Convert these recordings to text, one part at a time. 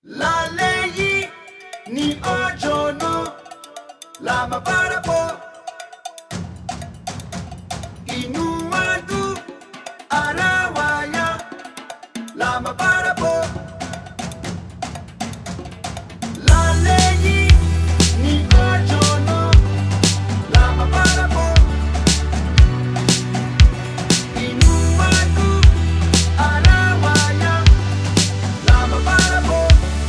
Lale yi ni ojo no lama para po Inu madu arawaya lama para po Lale yi ni ojo no lama para po Inu madu arawaya lama para po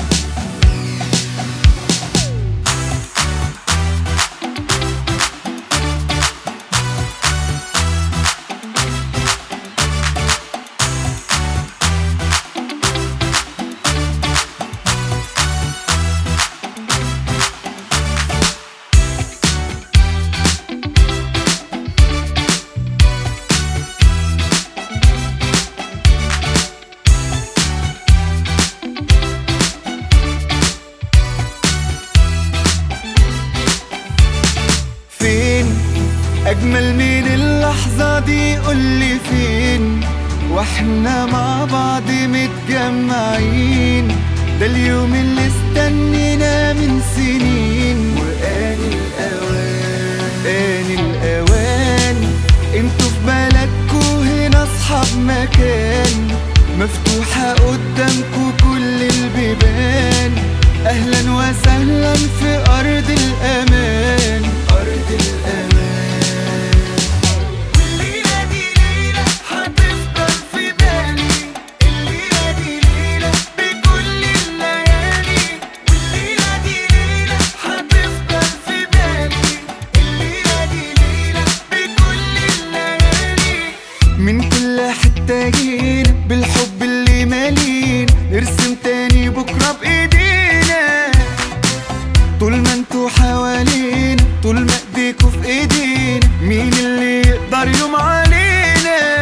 فين أجمل من اللحظة دي قولي فين واحنا مع بعض متجمعين ده اليوم اللي استنينا من سنين وآن الأوان آن الأوان انتوا في بلدكوا هنا أصحاب مكان مفتوحة قدامكوا كل البيبان أهلا وسهلا في أرض الأمان أرض الأمان الليلة دي ليلة هتفضل في بالي الليلة دي ليلة بكل الليالي والليلة دي ليلة هتفضل في بالي الليلة دي ليلة بكل الليالي من كل حتة جينا بالحب اللي مالين نرسم تاني بكرة بإيدينا طول ما انتوا حوالينا طول ما ايديكوا في ايدينا مين اللي يقدر يوم علينا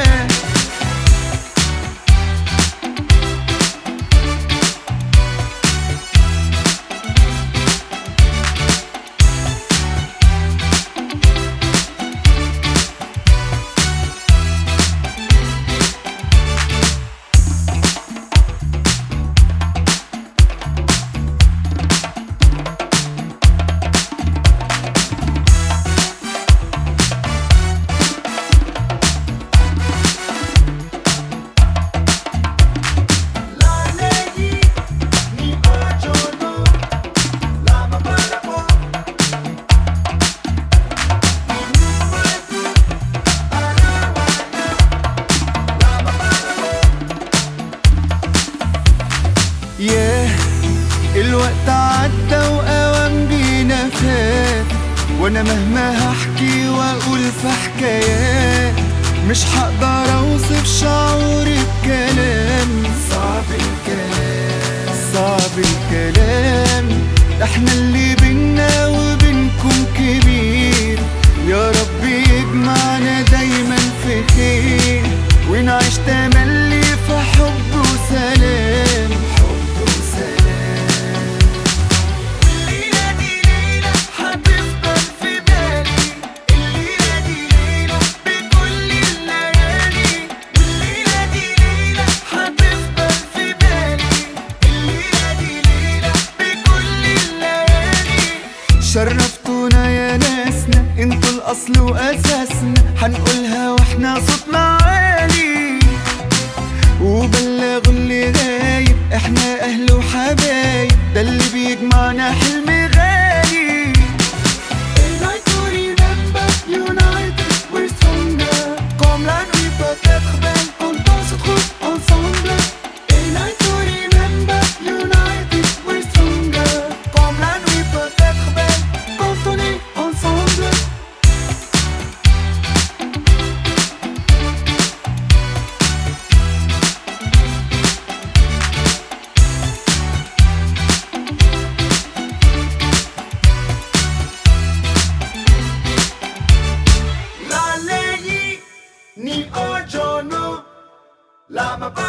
Lale yi ni ojo no lama para po Inu madu arawaya lama para po ياه الوقت عدى وأوام بينا فات وانا مهما هحكي واقول في حكايات مش هقدر اوصف شعوري بكلام صعب الكلام صعب الكلام احنا اللي بينا وبينكم كبير يا رب يجمعنا دايما في خير ونعيش تملي في حب وسلام حب وسلام الليلة دي ليلة هتفضل في بالي الليلة دي ليلة بكل الليالي والليلة دي ليلة هتفضل في بالي الليلة دي ليلة بكل الليالي شرفتونا يا ناسنا انتوا الاصل واساسنا هنقولها واحنا صوتنا عالي وبلغوا اللي غايب احنا اهل وحبايب ده اللي بيجمعنا حلم غالي A night to remember, united we're stronger Comme la nuit peut être belle quand on se trouve ensemble A night to remember, united we're stronger Comme la nuit peut être belle quand on est ensemble Lale yi ni ojo no lama